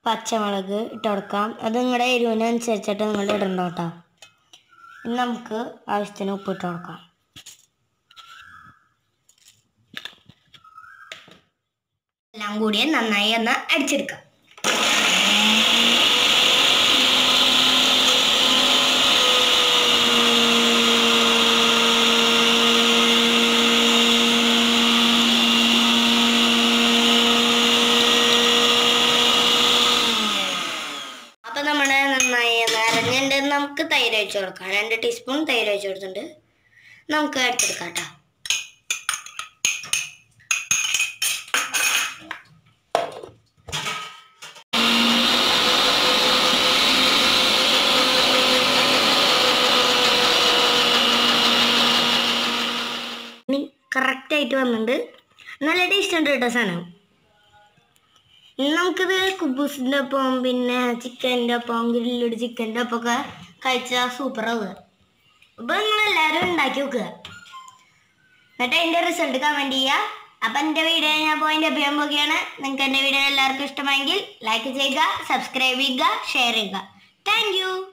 പച്ചമുളക് ഇട്ട് കൊടുക്കാം അത് നിങ്ങളുടെ എരിവിനനുസരിച്ചിട്ട് നിങ്ങൾ ഇടണ്ട കേട്ടോ ഇനി നമുക്ക് ആവശ്യത്തിന് ഉപ്പ് ഇട്ട് കൊടുക്കാം എല്ലാം കൂടി നന്നായി ഒന്ന് അടിച്ചെടുക്കാം അപ്പൊ നമ്മള് നന്നായി നിറഞ്ഞിട്ട് നമുക്ക് തൈര് ഒഴിച്ചു കൊടുക്കാം രണ്ട് ടീസ്പൂൺ തൈര് ഒഴിച്ചു കൊടുത്തിട്ടുണ്ട് നമുക്ക് അടിച്ചെടുക്കാം കേട്ടോ കറക്റ്റ് ആയിട്ട് വന്നിട്ടുണ്ട് നല്ല ടേസ്റ്റ് ഉണ്ട് കേട്ടോ സാധനം ഇനി നമുക്കിത് കുബൂസിൻ്റെ ഒപ്പം പിന്നെ ചിക്കൻ്റെ ഒപ്പം ഗ്രില്ലഡ് ചിക്കൻ്റെ ഒപ്പം ഒക്കെ കഴിച്ചാൽ സൂപ്പറാവുക അപ്പോൾ നിങ്ങളെല്ലാവരും ഉണ്ടാക്കി വെക്കുക എന്നിട്ട് അതിൻ്റെ റിസൾട്ട് കമൻറ്റ് ചെയ്യുക അപ്പം എൻ്റെ വീഡിയോ ഞാൻ പോയിന്റ് അഭിയാൻ പോകുകയാണ് നിങ്ങൾക്ക് എൻ്റെ വീഡിയോ എല്ലാവർക്കും ഇഷ്ടമായെങ്കിൽ ലൈക്ക് ചെയ്യുക സബ്സ്ക്രൈബ് ചെയ്യുക ഷെയർ ചെയ്യുക താങ്ക്